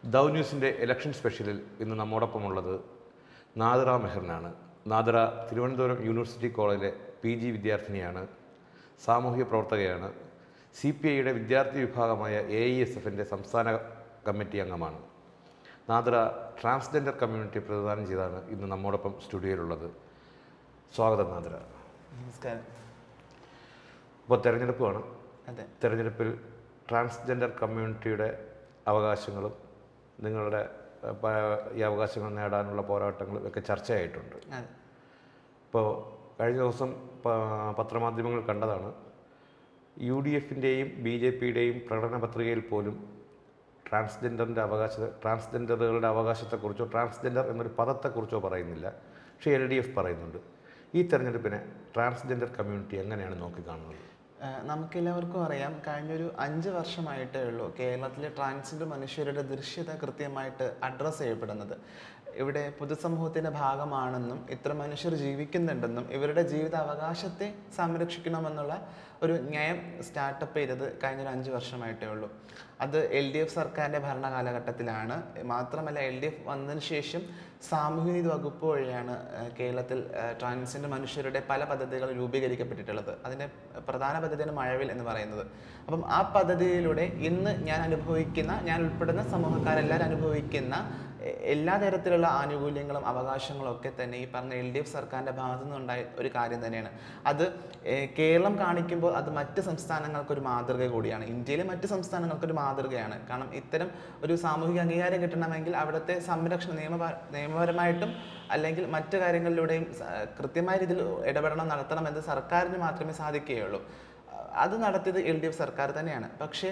Thou ന്യൂസിൻ്റെ election സ്പെഷ്യലിൽ ഇന്ന് നമ്മോടൊപ്പമുള്ളത് നാദിറ മെഹറിനാണ് നാദിറ തിരുവനന്തപുരം യൂണിവേഴ്സിറ്റി കോളേജിലെ പി ജി വിദ്യാർത്ഥിനിയാണ് സാമൂഹിക പ്രവർത്തകയാണ് സി പി ഐയുടെ വിദ്യാർത്ഥി വിഭാഗമായ എ ഇ എസ് എഫിൻ്റെ സംസ്ഥാന കമ്മിറ്റി അംഗമാണ് നാദിറ ട്രാൻസ്ജെൻഡർ കമ്മ്യൂണിറ്റി പ്രതിദാനം ചെയ്താണ് ഇന്ന് നമ്മോടൊപ്പം സ്റ്റുഡിയോയിലുള്ളത് സ്വാഗതം നാദിറ നമസ്കാരം ഇപ്പോൾ തെരഞ്ഞെടുപ്പാണ് അതെ തെരഞ്ഞെടുപ്പിൽ ട്രാൻസ്ജെൻഡർ കമ്മ്യൂണിറ്റിയുടെ അവകാശങ്ങളും നിങ്ങളുടെ ഏഹ്, പ- ഈ അവകാശങ്ങൾ നേടാനുള്ള പോരാട്ടങ്ങളും ഒക്കെ ചർച്ചയായിട്ടുണ്ട് അതെ ഇപ്പോൾ കഴിഞ്ഞ ദിവസം പ- പത്രമാധ്യമങ്ങൾ കണ്ടതാണ് യു ഡി എഫിൻ്റെയും ബി ജെ പിയുടെയും പ്രകടന പത്രികയിൽ പോലും ട്രാൻസ്ജെൻഡറിൻ്റെ അവകാശ ട്രാൻസ്ജെൻഡറുകളുടെ അവകാശത്തെക്കുറിച്ചോ ട്രാൻസ്ജെൻഡർ എന്നൊരു പദത്തെക്കുറിച്ചോ പറയുന്നില്ല പക്ഷേ എൽ ഡി എഫ് പറയുന്നുണ്ട് ഈ തെരഞ്ഞെടുപ്പിനെ ട്രാൻസ്ജെൻഡർ കമ്മ്യൂണിറ്റി എങ്ങനെയാണ് നോക്കിക്കാണുന്നത് ഏഹ് നമുക്കെല്ലാവർക്കും അറിയാം കഴിഞ്ഞൊരു അഞ്ച് വർഷമായിട്ടേ ഉള്ളൂ കേരളത്തിലെ ട്രാൻസ്ജെൻഡർ മനുഷ്യരുടെ ദൃശ്യത കൃത്യമായിട്ട് അഡ്രസ്സ് ചെയ്യപ്പെടുന്നത് ഇവിടെ പൊതുസമൂഹത്തിൻ്റെ ഭാഗമാണെന്നും ഇത്ര മനുഷ്യർ ജീവിക്കുന്നുണ്ടെന്നും ഇവരുടെ ജീവിത അവകാശത്തെ സംരക്ഷിക്കണമെന്നുള്ള ഒരു നയം സ്റ്റാർട്ടപ്പ് ചെയ്തത് കഴിഞ്ഞൊരു അഞ്ച് വർഷമായിട്ടേ ഉള്ളൂ അത് എൽ ഡി എഫ് സർക്കാരിൻ്റെ ഭരണകാലഘട്ടത്തിലാണ് മാത്രമല്ല എൽ ഡി എഫ് വന്നതിന് ശേഷം സാമൂഹ്യനീതി വകുപ്പ് വഴിയാണ് ഏഹ്, കേരളത്തിൽ ഏഹ്, ട്രാൻസ്ജെൻഡർ മനുഷ്യരുടെ പല പദ്ധതികൾ രൂപീകരിക്കപ്പെട്ടിട്ടുള്ളത് അതിൻ്റെ പ്രധാന പദ്ധതിയാണ് മഴവിൽ എന്ന് പറയുന്നത് അപ്പം ആ പദ്ധതിയിലൂടെ ഇന്ന് ഞാൻ അനുഭവിക്കുന്ന ഞാൻ ഉൾപ്പെടുന്ന സമൂഹക്കാരെല്ലാവരും അനുഭവിക്കുന്ന എ- എല്ലാ തരത്തിലുള്ള ആനുകൂല്യങ്ങളും അവകാശങ്ങളും ഒക്കെ തന്നെ ഈ പറഞ്ഞ എൽ ഡി എഫ് സർക്കാരിൻ്റെ ഭാഗത്തു നിന്നുണ്ടായ ഒരു കാര്യം തന്നെയാണ് അത് ഏഹ്, കേരളം കാണിക്കുമ്പോൾ അത് മറ്റ് സംസ്ഥാനങ്ങൾക്കൊരു മാതൃക കൂടിയാണ് ഇന്ത്യയിലെ മറ്റ് സംസ്ഥാനങ്ങൾക്കൊരു മാതൃകയാണ് കാരണം ഇത്തരം ഒരു സാമൂഹിക അംഗീകാരം കിട്ടണമെങ്കിൽ അവിടുത്തെ സംരക്ഷണ നിയമ നിയമപരമായിട്ടും അല്ലെങ്കിൽ മറ്റു കാര്യങ്ങളിലൂടെയും സ- കൃത്യമായ രീതിയിൽ ഇടപെടണം നടത്തണമെന്ന് സർക്കാരിന് മാത്രമേ സാധിക്കുകയുള്ളൂ അത് നടത്തിയത് എൽ ഡി എഫ് സർക്കാർ തന്നെയാണ് പക്ഷേ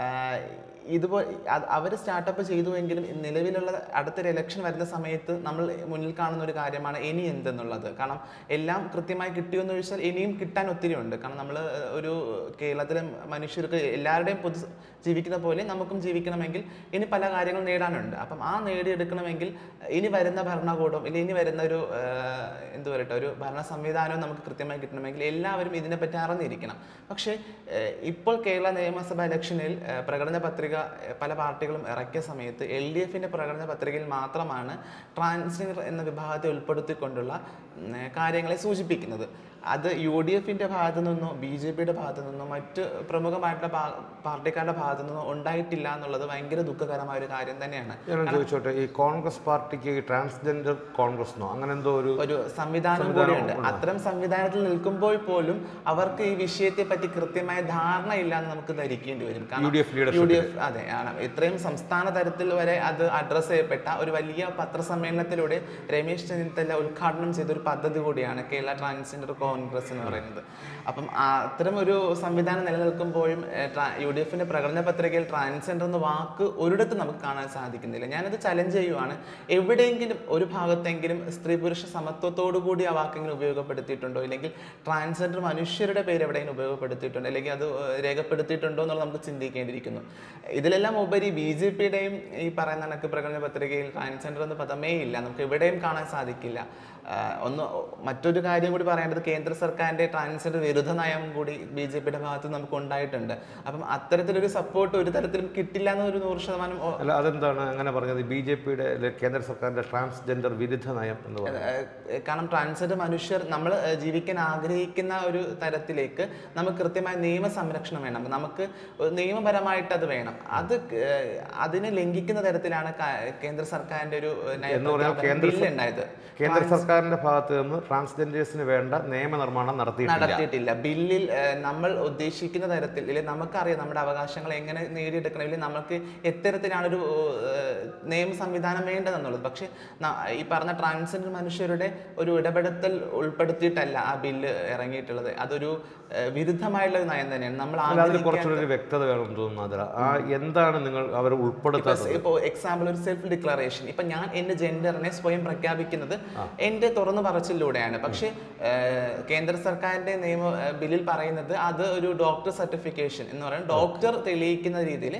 ഇതുപോലെ അവർ സ്റ്റാർട്ടപ്പ് ചെയ്തുവെങ്കിലും നിലവിലുള്ള അടുത്തൊരു ഇലക്ഷൻ വരുന്ന സമയത്ത് നമ്മൾ മുന്നിൽ കാണുന്ന ഒരു കാര്യമാണ് ഇനി എന്തെന്നുള്ളത് കാരണം എല്ലാം കൃത്യമായി കിട്ടിയെന്ന് ചോദിച്ചാൽ ഇനിയും കിട്ടാൻ ഒത്തിരി ഉണ്ട് കാരണം നമ്മൾ ഒരു കേരളത്തിലെ മനുഷ്യർക്ക് എല്ലാവരുടെയും പൊതു ജീവിക്കുന്ന പോലെ നമുക്കും ജീവിക്കണമെങ്കിൽ ഇനി പല കാര്യങ്ങൾ നേടാനുണ്ട് അപ്പം ആ നേടിയെടുക്കണമെങ്കിൽ ഇനി വരുന്ന ഭരണകൂടം ഇല്ല ഇനി വരുന്ന ഒരു ആഹ്, എന്ത് പറയട്ടെ ഒരു ഭരണ സംവിധാനവും നമുക്ക് കൃത്യമായി കിട്ടണമെങ്കിൽ എല്ലാവരും ഇതിനെപ്പറ്റി അറിഞ്ഞിരിക്കണം പക്ഷേ ഏഹ്, ഇപ്പോൾ കേരള നിയമസഭ ഇലക്ഷനിൽ ഏഹ്, പ്രകടന പത്രിക ഏഹ്, പല പാർട്ടികളും ഇറക്കിയ സമയത്ത് എൽ ഡി എഫിൻ്റെ പ്രകടന പത്രികയിൽ മാത്രമാണ് ട്രാൻസ്ജെൻഡർ എന്ന വിഭാഗത്തെ ഉൾപ്പെടുത്തിക്കൊണ്ടുള്ള ഉം, ഏഹ്, കാര്യങ്ങളെ സൂചിപ്പിക്കുന്നത് അത് യു ഡി എഫിൻ്റെ ഭാഗത്തു നിന്നോ ബി ജെ പിയുടെ ഭാഗത്തു നിന്നോ മറ്റ് പ്രമുഖമായിട്ടുള്ള പാ- പാർട്ടിക്കാരുടെ ഭാഗത്തു നിന്നോ ഉണ്ടായിട്ടില്ല എന്നുള്ളത് ഭയങ്കര ദുഃഖകരമായ ഒരു കാര്യം തന്നെയാണ് ഞാൻ ചോദിച്ചോട്ടെ ഈ കോൺഗ്രസ് പാർട്ടിക്ക് ഈ ട്രാൻസ്ജെൻഡർ കോൺഗ്രസ് എന്നോ അങ്ങനെ എന്തോ ഒരു ഒരു സംവിധാനം കൂടിയുണ്ട് അത്തരം സംവിധാനത്തിൽ നിൽക്കുമ്പോൾ പോലും അവർക്ക് ഈ വിഷയത്തെ പറ്റി കൃത്യമായ ധാരണ ഇല്ല എന്ന് നമുക്ക് ധരിക്കേണ്ടി വരും U D F U D F അതെ ആണ് ഇത്രയും സംസ്ഥാന തലത്തിൽ വരെ അത് അഡ്രസ്സ് ചെയ്യപ്പെട്ട ഒരു വലിയ പത്രസമ്മേളനത്തിലൂടെ രമേശ് ചെന്നിത്തല ഉദ്ഘാടനം ചെയ്ത ഒരു പദ്ധതി കൂടിയാണ് കേരള ട്രാൻസ്ജെൻഡർ കോൺഗ്രസ് എന്ന് പറയുന്നത് അപ്പം ആ അത്തരം ഒരു സംവിധാനം നിലനിൽക്കുമ്പോഴും യു ഡി എഫിന്റെ പ്രകടന പത്രികയിൽ ട്രാൻസ്ജെൻഡർ എന്ന വാക്ക് ഒരിടത്തും നമുക്ക് കാണാൻ സാധിക്കുന്നില്ല ഞാനത് ചലഞ്ച് ചെയ്യുവാണ് എവിടെയെങ്കിലും ഒരു ഭാഗത്തെങ്കിലും സ്ത്രീ പുരുഷ സമത്വത്തോടു കൂടി ആ വാക്കെങ്കിലും ഉപയോഗപ്പെടുത്തിയിട്ടുണ്ടോ ഇല്ലെങ്കിൽ ട്രാൻസ്ജെൻഡർ മനുഷ്യരുടെ പേര് എവിടെയെങ്കിലും ഉപയോഗപ്പെടുത്തിയിട്ടുണ്ടോ അല്ലെങ്കിൽ അത് ഏഹ്, രേഖപ്പെടുത്തിയിട്ടുണ്ടോ എന്നുള്ളത് നമുക്ക് ചിന്തിക്കേണ്ടിയിരിക്കുന്നു ഇതിലെല്ലാം ഉപരി ബി ജെ പിയുടെയും ഈ പറയുന്ന കണക്ക് പ്രകടന പത്രികയിൽ ട്രാൻസ്ജെൻഡർ എന്ന പദമേ ഇല്ല നമുക്ക് എവിടെയും കാണാൻ സാധിക്കില്ല ആഹ് ഒന്ന് മറ്റൊരു കാര്യം കൂടി പറയേണ്ടത് കേന്ദ്ര സർക്കാരിന്റെ ട്രാൻസ്ജെൻഡർ വിരുദ്ധ നയം കൂടി ബി ജെ പിയുടെ ഭാഗത്ത് നമുക്ക് ഉണ്ടായിട്ടുണ്ട് അപ്പം അത്തരത്തിലൊരു സപ്പോർട്ട് ഒരു തരത്തിലും കിട്ടില്ല എന്നൊരു നൂറ് ശതമാനം ഓ- അല്ല അതെന്താണ് അങ്ങനെ പറഞ്ഞത് ബി ജെ പിയുടെ കേന്ദ്ര സർക്കാരിന്റെ ട്രാൻസ്ജെൻഡർ വിരുദ്ധ നയം എന്ന് പറയുന്നത് ഏഹ് കാരണം ട്രാൻസ്ജെൻഡർ മനുഷ്യർ നമ്മൾ ജീവിക്കാൻ ആഗ്രഹിക്കുന്ന ഒരു തരത്തിലേക്ക് നമുക്ക് കൃത്യമായ നിയമ സംരക്ഷണം വേണം നമുക്ക് ഒരു നിയമപരമായിട്ട് അത് വേണം അത് ഏഹ് അതിനെ ലംഘിക്കുന്ന തരത്തിലാണ് ക- കേന്ദ്ര സർക്കാരിന്റെ ഒരു എന്ന് പറഞ്ഞാൽ കേന്ദ്ര ബില്ല് ഉണ്ടായത് കേന്ദ്ര സർക്കാരിന്റെ ഭാഗത്ത് നിന്ന് ട്രാൻസ്ജെൻഡേഴ്സിന് വേണ്ട നിയമനിർമ്മാണം നടത്തിയിട്ടില്ല നടത്തിയിട്ടില്ല ബില്ലിൽ ഏഹ്, നമ്മൾ ഉദ്ദേശിക്കുന്ന തരത്തിൽ അല്ലെങ്കിൽ നമുക്കറിയാം നമ്മുടെ അവകാശങ്ങൾ എങ്ങനെ നേടിയെടുക്കണം അല്ലെങ്കിൽ നമുക്ക് എത്തരത്തിലാണ് ഒരു ഏഹ്, നിയമ സംവിധാനം വേണ്ടതെന്നുള്ളത് പക്ഷേ ന- ഈ പറഞ്ഞ ട്രാൻസ്ജെൻഡർ മനുഷ്യരുടെ ഒരു ഇടപെടുത്തൽ ഉൾപ്പെടുത്തിയിട്ടല്ല ആ ബില്ല് ഇറങ്ങിയിട്ടുള്ളത് അതൊരു ഏഹ്, വിരുദ്ധമായുള്ള ഒരു നയം തന്നെയാണ് നമ്മൾ അല്ല അതിൽ ആഗ്രഹിക്കാത്ത- കുറച്ചുകൂടി ഒരു വ്യക്തത വേണം തോന്നുന്നു അതിൽ ആ എന്താണ് നിങ്ങൾ അവർ ഉൾപ്പെടുത്താത്തത് ഇപ്പോൾ എക്സാമ്പിൾ ഒരു സെൽഫ് ഡിക്ലറേഷൻ ഇപ്പൊ ഞാൻ എന്റെ ജെൻഡറിനെ സ്വയം പ്രഖ്യാപിക്കുന്നത് എന്റെ തുറന്നു പറച്ചിലൂടെയാണ് പക്ഷേ ഏഹ്, കേന്ദ്ര സർക്കാരിന്റെ നിയമ ഏഹ്, ബില്ലിൽ പറയുന്നത് അത് ഒരു ഡോക്ടർ സർട്ടിഫിക്കേഷൻ എന്ന് പറയുന്നത് ഡോക്ടർ തെളിയിക്കുന്ന രീതിയിൽ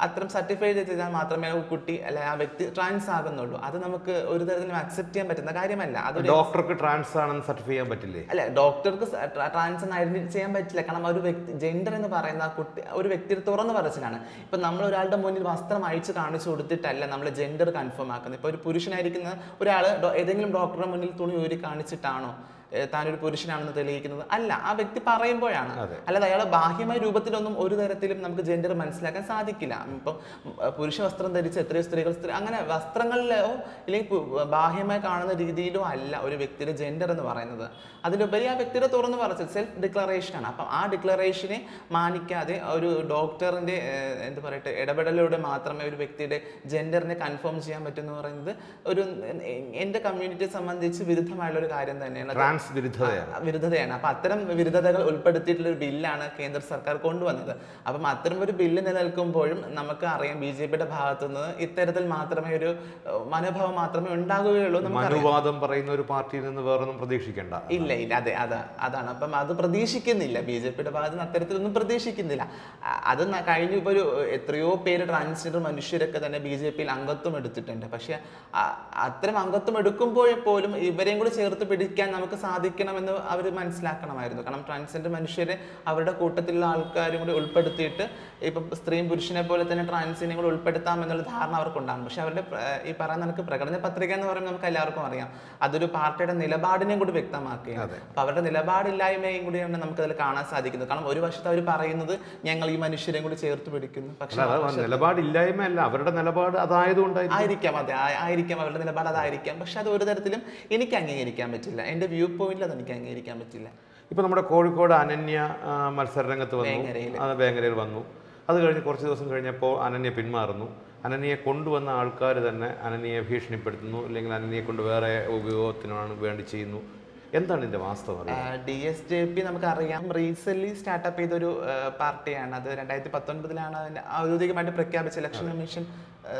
അത്തരം സർട്ടിഫൈ ചെയ്താൽ മാത്രമേ ആ കുട്ടി അല്ലെ ആ വ്യക്തി ട്രാൻസ് ആകുന്നുള്ളൂ അത് നമുക്ക് ഒരു തരത്തിലും അക്സെപ്റ്റ് ചെയ്യാൻ പറ്റുന്ന കാര്യമല്ല അതൊരു ഡോക്ടർക്ക് ട്രാൻസ് ആണെന്ന് സർട്ടിഫൈ ചെയ്യാൻ പറ്റില്ലേ അല്ല ഡോക്ടർക്ക് ട്രാൻസ് എന്ന് ഐഡന്റിഫൈ ചെയ്യാൻ പറ്റില്ല കാരണം ഒരു വ്യക്തി ജെൻഡർ എന്ന് പറയുന്ന ആ കുട്ടി ഒരു വ്യക്തിയുടെ തുറന്നു പറച്ചിലാണ് ഇപ്പൊ നമ്മൾ ഒരാളുടെ മുന്നിൽ വസ്ത്രം അഴിച്ച് കാണിച്ചു കൊടുത്തിട്ടല്ല നമ്മൾ ജെൻഡർ കൺഫേം ആക്കുന്നത് ഇപ്പൊ ഒരു പുരുഷനായിരിക്കുന്ന ഒരാൾ ഏതെങ്കിലും ഡോക്ടറുടെ മുന്നിൽ തുണി ഊരി കാണിച്ചിട്ടാണോ ഏഹ് താനൊരു പുരുഷനാണെന്ന് തെളിയിക്കുന്നത് അല്ല ആ വ്യക്തി പറയുമ്പോഴാണ് അതെ. അല്ലാതെ അയാളെ ബാഹ്യമായ രൂപത്തിലൊന്നും ഒരു തരത്തിലും നമുക്ക് ജെൻഡർ മനസ്സിലാക്കാൻ സാധിക്കില്ല ഇപ്പം ഉം, പുരുഷ വസ്ത്രം ധരിച്ച് എത്രയോ സ്ത്രീകൾ സ്ത്രീ അങ്ങനെ വസ്ത്രങ്ങളിലോ അല്ലെങ്കിൽ പു- ബാഹ്യമായി കാണുന്ന രീതിയിലോ അല്ല ഒരു വ്യക്തിയുടെ ജെൻഡർ എന്ന് പറയുന്നത് അതിലുപരി ആ വ്യക്തിയുടെ തുറന്നു പറച്ചത് സെൽഫ് ഡിക്ലറേഷൻ ആണ് അപ്പം ആ ഡിക്ലറേഷനെ മാനിക്കാതെ ഒരു ഡോക്ടറിന്റെ ഏഹ്, എന്ത് പറയട്ടെ ഇടപെടലിലൂടെ മാത്രമേ ഒരു വ്യക്തിയുടെ ജെൻഡറിനെ കൺഫേം ചെയ്യാൻ പറ്റൂ എന്ന് പറയുന്നത് ഒരു എൻ്റെ കമ്മ്യൂണിറ്റിയെ സംബന്ധിച്ച് വിരുദ്ധമായുള്ള ഒരു കാര്യം തന്നെയാണ് അത് ട്രാൻസ് വിരുദ്ധതയാണ് വിരുദ്ധതയാണ് അപ്പൊ അത്തരം വിരുദ്ധതകൾ ഉൾപ്പെടുത്തിയിട്ടുള്ള ഒരു ബില്ലാണ് കേന്ദ്ര സർക്കാർ കൊണ്ടുവന്നത് അപ്പം അത്തരം ഒരു ബില്ല് നിലനിൽക്കുമ്പോഴും നമുക്ക് അറിയാം ബി ജെ പിയുടെ ഭാഗത്തു നിന്ന് ഇത്തരത്തിൽ മാത്രമേ ഒരു ഏഹ്, മനോഭാവം മാത്രമേ ഉണ്ടാകുകയുള്ളൂ നമുക്ക് മനുവാദം പറയുന്ന ഒരു പാർട്ടിയിൽ നിന്ന് വേറൊന്നും പ്രതീക്ഷിക്കേണ്ട ഇല്ല ഇല്ല അതെ അതാ അതാണ് അപ്പം അത് പ്രതീക്ഷിക്കുന്നില്ല ബി ജെ പിയുടെ ഭാഗത്ത് നിന്ന് അത്തരത്തിലൊന്നും പ്രതീക്ഷിക്കുന്നില്ല അ- അത് ന- കഴിഞ്ഞ ഇപ്പോൾ ഒരു എത്രയോ പേര് ട്രാൻസ്ജെൻഡർ മനുഷ്യരൊക്കെ തന്നെ ബി ജെ പിയിൽ അംഗത്വം എടുത്തിട്ടുണ്ട് പക്ഷെ അ- അത്തരം അംഗത്വം എടുക്കുമ്പോൾ പോലും ഇവരെയും കൂടി ചേർത്ത് പിടിക്കാൻ നമുക്ക് സാധിക്കണമെന്ന് അവർ മനസ്സിലാക്കണമായിരുന്നു കാരണം ട്രാൻസ്ജെൻഡർ മനുഷ്യരെ അവരുടെ കൂട്ടത്തിലുള്ള ആൾക്കാരും കൂടി ഉൾപ്പെടുത്തിയിട്ട് ഇപ്പം സ്ത്രീയും പുരുഷനെ പോലെ തന്നെ ട്രാൻസിനെയും കൂടി ഉൾപ്പെടുത്താം എന്നുള്ള ധാരണ അവർക്കുണ്ടാകും പക്ഷെ അവരുടെ പ്ര- ഈ പറയുന്ന നമുക്ക് പ്രകടന പത്രിക എന്ന് പറയുമ്പോൾ നമുക്ക് എല്ലാവർക്കും അറിയാം അതൊരു പാർട്ടിയുടെ നിലപാടിനെയും കൂടി വ്യക്തമാക്കുകയാണ് അതെ. അപ്പൊ അവരുടെ നിലപാടില്ലായ്മയും കൂടിയാണ് നമുക്ക് അതിൽ കാണാൻ സാധിക്കുന്നത് കാരണം ഒരു വശത്ത് അവർ പറയുന്നത് ഞങ്ങൾ ഈ മനുഷ്യരെയും കൂടി ചേർത്ത് പിടിക്കുന്നു പക്ഷെ അല്ല അത് നിലപാടില്ലായ്മ അല്ല അവരുടെ നിലപാട് അതായതുകൊണ്ടായിരിക്കും ആയിരിക്കാം അതെ ആ- ആയിരിക്കാം അവരുടെ നിലപാട് അതായിരിക്കാം പക്ഷെ അത് ഒരു തരത്തിലും എനിക്ക് അംഗീകരിക്കാൻ പറ്റില്ല എന്റെ വ്യൂ പോയിന്റിൽ അത് എനിക്ക് അംഗീകരിക്കാൻ പറ്റില്ല ഇപ്പൊ നമ്മുടെ കോഴിക്കോട് അനന്യ ആ, മത്സര രംഗത്ത് വന്നു വേങ്ങരയില്. അത് വേങ്ങരയിൽ വന്നു അത് കഴിഞ്ഞ് കുറച്ച് ദിവസം കഴിഞ്ഞപ്പോൾ അനന്യ പിന്മാറുന്നു അനന്യയെ കൊണ്ടുവന്ന ആൾക്കാർ തന്നെ അനന്യയെ ഭീഷണിപ്പെടുത്തുന്നു അല്ലെങ്കിൽ അനന്യയെ കൊണ്ട് വേറെ ഉപയോഗത്തിനാണ് വേണ്ടി ചെയ്യുന്നു എന്താണ് ഇതിന്റെ വാസ്തവം അറിയാം ഡി എസ് ജെ പി നമുക്കറിയാം റീസെന്റ് സ്റ്റാർട്ടപ്പ് ചെയ്തൊരു ആ, പാർട്ടിയാണ് അത് രണ്ടായിരത്തി പത്തൊൻപതിലാണ് അതിന്റെ ഔദ്യോഗികമായിട്ട് പ്രഖ്യാപിച്ച ഇലക്ഷൻ കമ്മീഷൻ ആ,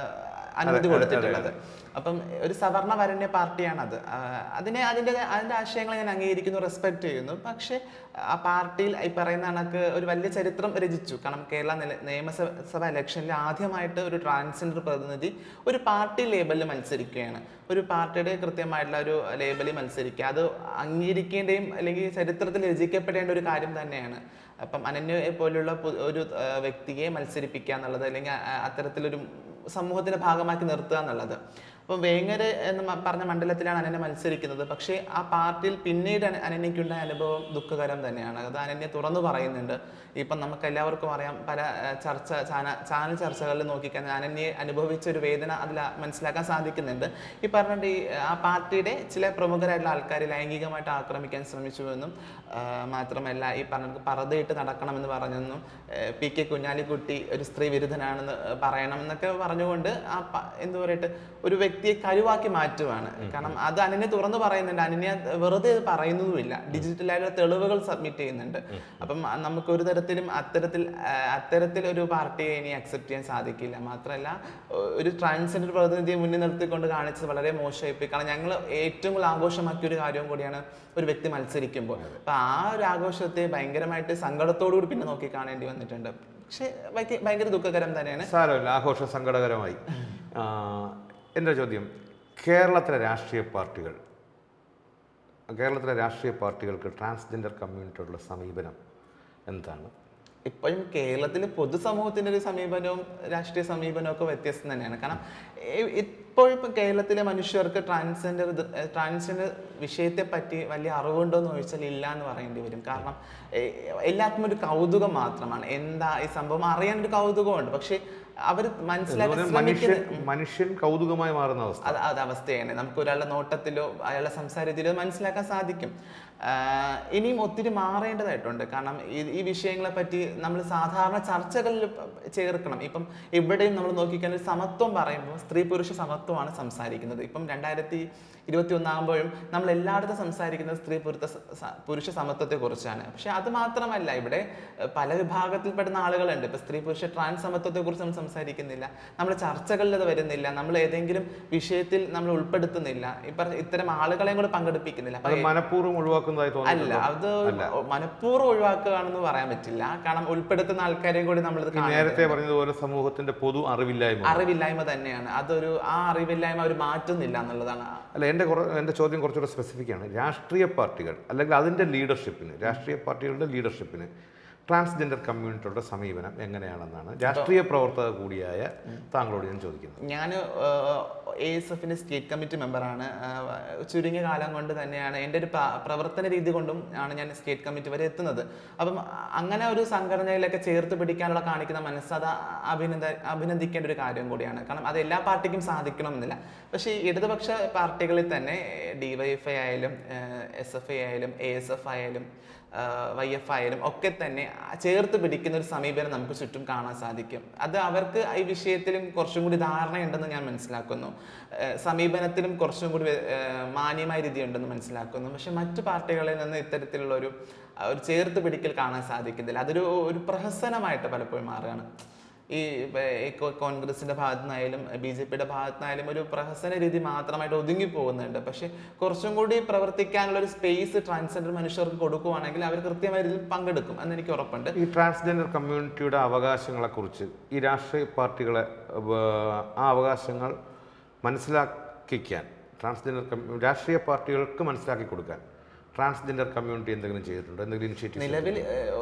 അനുമതി കൊടുത്തിട്ടുള്ളത് അപ്പം ഒരു സവർണ വരണ്യ പാർട്ടിയാണത് ആ, അതിനെ അതിൻ്റെ അതിൻ്റെ ആശയങ്ങളെ ഞാൻ അംഗീകരിക്കുന്നു റെസ്പെക്ട് ചെയ്യുന്നു പക്ഷേ ആ പാർട്ടിയിൽ ഈ പറയുന്ന കണക്ക് ഒരു വലിയ ചരിത്രം രചിച്ചു കാരണം കേരള നില- നിയമസഭ ഇലക്ഷനിൽ ആദ്യമായിട്ട് ഒരു ട്രാൻസ്ജെൻഡർ പ്രതിനിധി ഒരു പാർട്ടി ലേബലിൽ മത്സരിക്കുകയാണ് ഒരു പാർട്ടിയുടെ കൃത്യമായിട്ടുള്ള ഒരു ലേബലിൽ മത്സരിക്കുക അത് അംഗീകരിക്കേണ്ടയും അല്ലെങ്കിൽ ചരിത്രത്തിൽ രചിക്കപ്പെടേണ്ട ഒരു കാര്യം തന്നെയാണ് അപ്പം അനന്യയെ പോലുള്ള പു- ഒരു ആ, വ്യക്തിയെ മത്സരിപ്പിക്കുക എന്നുള്ളത് അല്ലെങ്കിൽ ആ- ആ- അത്തരത്തിലൊരു സമൂഹത്തിന്റെ ഭാഗമാക്കി നിർത്തുക എന്നുള്ളത് അപ്പം വേങ്ങര എന്ന് മ- പറഞ്ഞ മണ്ഡലത്തിലാണ് അനന്യ മത്സരിക്കുന്നത് പക്ഷേ ആ പാർട്ടിയിൽ പിന്നീട് അന- അനന്യയ്ക്കുണ്ടായ അനുഭവം ദുഃഖകരം തന്നെയാണ് അത് അനന്യ തുറന്നു പറയുന്നുണ്ട് ഇപ്പം നമുക്ക് എല്ലാവർക്കും അറിയാം പല ആ, ചർച്ച ചാന- ചാനൽ ചർച്ചകളിൽ നോക്കിക്കഴിഞ്ഞാൽ അനന്യെ അനുഭവിച്ച ഒരു വേദന അതിൽ മനസ്സിലാക്കാൻ സാധിക്കുന്നുണ്ട് ഈ പറഞ്ഞിട്ട് ഈ ആ പാർട്ടിയുടെ ചില പ്രമുഖരായിട്ടുള്ള ആൾക്കാരെ ലൈംഗികമായിട്ട് ആക്രമിക്കാൻ ശ്രമിച്ചുവെന്നും ആ, മാത്രമല്ല ഈ പറഞ്ഞ പറതയിട്ട് നടക്കണമെന്ന് പറഞ്ഞെന്നും ഏ, പി കെ കുഞ്ഞാലിക്കുട്ടി ഒരു സ്ത്രീ വിരുദ്ധനാണെന്ന് പറയണം എന്നൊക്കെ പറഞ്ഞുകൊണ്ട് ആ പ- എന്ത് പറയട്ടെ ഒരു വ്യക്തിയെ കരുവാക്കി മാറ്റുവാണ് കാരണം അത് അനന്യ തുറന്നു പറയുന്നുണ്ട് അനന്യ വെറുതെ ഇത് പറയുന്നതുമില്ല ഡിജിറ്റലായിട്ടുള്ള തെളിവുകൾ സബ്മിറ്റ് ചെയ്യുന്നുണ്ട് അപ്പം ആ, നമുക്ക് ഒരു തരത്തിലും അത്തരത്തിൽ ആ, അത്തരത്തിൽ ഒരു പാർട്ടിയെ ഇനി അക്സെപ്റ്റ് ചെയ്യാൻ സാധിക്കില്ല മാത്രമല്ല ഒ- ഒരു ട്രാൻസ്ജെൻഡർ പ്രതിനിധിയെ മുന്നിൽ നിർത്തിക്കൊണ്ട് കാണിച്ചത് വളരെ മോശമായിപ്പോയി കാരണം ഞങ്ങൾ ഏറ്റവും കൂടുതൽ ആഘോഷമാക്കിയ ഒരു കാര്യവും കൂടിയാണ് ഒരു വ്യക്തി മത്സരിക്കുമ്പോൾ അപ്പൊ ആ ഒരു ആഘോഷത്തെ ഭയങ്കരമായിട്ട് സങ്കടത്തോടു കൂടി പിന്നെ നോക്കി കാണേണ്ടി വന്നിട്ടുണ്ട് പക്ഷെ ഭയങ്കര- ഭയങ്കര ദുഃഖകരം തന്നെയാണ് സാരമില്ല ആഘോഷം സങ്കടകരമായി ആ, എൻ്റെ ചോദ്യം കേരളത്തിലെ രാഷ്ട്രീയ പാർട്ടികൾ കേരളത്തിലെ രാഷ്ട്രീയ പാർട്ടികൾക്ക് ട്രാൻസ്ജെൻഡർ കമ്മ്യൂണിറ്റിയോടുള്ള സമീപനം എന്താണ് ഇപ്പോഴും കേരളത്തിലെ പൊതുസമൂഹത്തിന്റെ ഒരു സമീപനവും രാഷ്ട്രീയ സമീപനവും ഒക്കെ വ്യത്യസ്തം തന്നെയാണ് കാരണം ഇ- ഇപ്പോൾ ഇപ്പം കേരളത്തിലെ മനുഷ്യർക്ക് ട്രാൻസ്ജെൻഡർ ട്രാൻസ്ജെൻഡർ വിഷയത്തെ പറ്റി വലിയ അറിവുണ്ടോ എന്ന് ചോദിച്ചാൽ ഇല്ല എന്ന് പറയേണ്ടി വരും കാരണം എ- എല്ലാവർക്കും ഒരു കൗതുകം മാത്രമാണ് എന്താ ഈ സംഭവം അറിയാൻ ഒരു കൗതുകമുണ്ട് പക്ഷെ അവർ മനസ്സിലാക്കാൻ എന്ന് പറഞ്ഞാൽ മനുഷ്യൻ ശ്രമിക്കുന്ന മനുഷ്യൻ കൗതുകമായി മാറുന്ന അവസ്ഥ അത് അത് അവസ്ഥയാണ് നമുക്ക് ഒരാളുടെ നോട്ടത്തിലോ അയാളുടെ സംസാരത്തിലോ മനസ്സിലാക്കാൻ സാധിക്കും ആഹ് ഇനിയും ഒത്തിരി മാറേണ്ടതായിട്ടുണ്ട് കാരണം ഈ ഈ വിഷയങ്ങളെ പറ്റി നമ്മൾ സാധാരണ ചർച്ചകളിൽ പ- ചേർക്കണം ഇപ്പം ഇവിടെയും നമ്മൾ നോക്കിക്കഴിഞ്ഞാൽ സമത്വം പറയുമ്പോൾ സ്ത്രീ പുരുഷ സമത്വമാണ് സംസാരിക്കുന്നത് ഇപ്പം രണ്ടായിരത്തി ഇരുപത്തി ഒന്നാകുമ്പോഴും നമ്മൾ എല്ലായിടത്തും സംസാരിക്കുന്നത് സ്ത്രീ പുരുഷ സ- സ- പുരുഷ സമത്വത്തെ കുറിച്ചാണ് പക്ഷെ അത് മാത്രമല്ല ഇവിടെ ഏഹ്, പല വിഭാഗത്തിൽപ്പെടുന്ന ആളുകളുണ്ട് ഇപ്പൊ സ്ത്രീ പുരുഷ ട്രാൻസ് സമത്വത്തെ കുറിച്ച് നമ്മൾ സംസാരിക്കുന്നില്ല നമ്മൾ ചർച്ചകളിൽ അത് വരുന്നില്ല നമ്മൾ ഏതെങ്കിലും വിഷയത്തിൽ നമ്മൾ ഉൾപ്പെടുത്തുന്നില്ല ഇപ്പൊ ഇത്തരം ആളുകളെയും കൂടെ പങ്കെടുപ്പിക്കുന്നില്ല അത് അപ്പൊ മനഃപൂർവ്വം ഒഴിവാക്കുന്ന ഒഴിവാക്കുന്നതായി അല്ല തോന്നുന്നില്ല അത് മനഃപൂർവ്വം ഒഴിവാക്കുകയാണെന്ന് പറയാൻ പറ്റില്ല കാരണം ഉൾപ്പെടുത്തുന്ന ആൾക്കാരെയും കൂടി നമ്മളിത് ഈ കാണുന്നുണ്ട്. നേരത്തെ പറഞ്ഞതുപോലെ സമൂഹത്തിന്റെ പൊതു അറിവില്ലായ്മ അറിവില്ലായ്മ തന്നെയാണ് അതൊരു ആ അറിവില്ലായ്മ അവർ മാറ്റുന്നില്ല എന്നുള്ളതാണ് അല്ല എൻ്റെ കുറ എൻ്റെ ചോദ്യം കുറച്ചുകൂടെ സ്പെസിഫിക് ആണ് രാഷ്ട്രീയ പാർട്ടികൾ അല്ലെങ്കിൽ അതിൻ്റെ ലീഡർഷിപ്പിന് രാഷ്ട്രീയ പാർട്ടികളുടെ ലീഡർഷിപ്പിന് ട്രാൻസ്ജെൻഡർ കമ്മ്യൂണിറ്റിയുടെ സമീപനം എങ്ങനെയാണെന്നാണ് രാഷ്ട്രീയ പ്രവർത്തക കൂടിയായ താങ്കളോട് ഞാൻ ചോദിക്കുന്നത് ഞാൻ എ എസ് എഫിൻ്റെ സ്റ്റേറ്റ് കമ്മിറ്റി മെമ്പറാണ് ചുരുങ്ങിയ കാലം കൊണ്ട് തന്നെയാണ് എൻ്റെ ഒരു പ്ര- പ്രവർത്തന രീതി കൊണ്ടും ആണ് ഞാൻ സ്റ്റേറ്റ് കമ്മിറ്റി വരെ എത്തുന്നത് അപ്പം അങ്ങനെ ഒരു സംഘടനയിലൊക്കെ ചേർത്ത് പിടിക്കാനുള്ള കാണിക്കുന്ന മനസ്സ് അത് അഭിനന്ദ അഭിനന്ദിക്കേണ്ട ഒരു കാര്യം കൂടിയാണ് കാരണം അത് എല്ലാ പാർട്ടിക്കും സാധിക്കണമെന്നില്ല പക്ഷേ ഈ ഇടതുപക്ഷ പാർട്ടികളിൽ തന്നെ ഡി വൈ എഫ് ഐ ആയാലും എസ് എഫ് ഐ ആയാലും എ എസ് എഫ് ആയാലും വൈ എഫ് ആയാലും ഒക്കെ തന്നെ ചേർത്ത് പിടിക്കുന്ന ഒരു സമീപനം നമുക്ക് ചുറ്റും കാണാൻ സാധിക്കും അത് അവർക്ക് ഈ വിഷയത്തിലും കുറച്ചും കൂടി ധാരണയുണ്ടെന്ന് ഞാൻ മനസ്സിലാക്കുന്നു ഏഹ് സമീപനത്തിലും കുറച്ചും കൂടി ഏഹ് മാന്യമായ രീതി ഉണ്ടെന്ന് മനസ്സിലാക്കുന്നു പക്ഷെ മറ്റു പാർട്ടികളിൽ നിന്ന് ഇത്തരത്തിലുള്ള ഒരു ആ, ഒരു ചേർത്ത് പിടിക്കൽ കാണാൻ സാധിക്കുന്നില്ല അതൊരു ഒരു പ്രഹസനമായിട്ട് പലപ്പോഴും മാറുകയാണ് ഈ ഇപ്പൊ ഈ കോ- കോൺഗ്രസിന്റെ ഭാഗത്തു നിന്നായാലും ബി ജെ പിയുടെ ഭാഗത്തു നിന്നായാലും ഒരു പ്രഹസന രീതി മാത്രമായിട്ട് ഒതുങ്ങി പോകുന്നുണ്ട് പക്ഷെ കുറച്ചും കൂടി പ്രവർത്തിക്കാനുള്ള ഒരു സ്പേസ് ട്രാൻസ്ജെൻഡർ മനുഷ്യർക്ക് കൊടുക്കുവാണെങ്കിൽ അവർ കൃത്യമായ രീതിയിൽ പങ്കെടുക്കും എന്ന് എനിക്ക് ഉറപ്പുണ്ട് ഈ ട്രാൻസ്ജെൻഡർ കമ്മ്യൂണിറ്റിയുടെ അവകാശങ്ങളെക്കുറിച്ച് ഈ രാഷ്ട്രീയ പാർട്ടികളെ ഏർ, ആ അവകാശങ്ങൾ മനസ്സിലാക്കിക്കാൻ ട്രാൻസ്ജെൻഡർ കമ്മ്യൂ രാഷ്ട്രീയ പാർട്ടികൾക്ക് മനസ്സിലാക്കി കൊടുക്കാൻ ട്രാൻസ്ജെൻഡർ കമ്മ്യൂണിറ്റി എന്തെങ്കിലും ചെയ്തിട്ടുണ്ടോ എന്തെങ്കിലും ഇനിഷ്യേറ്റീവ് നിലവിൽ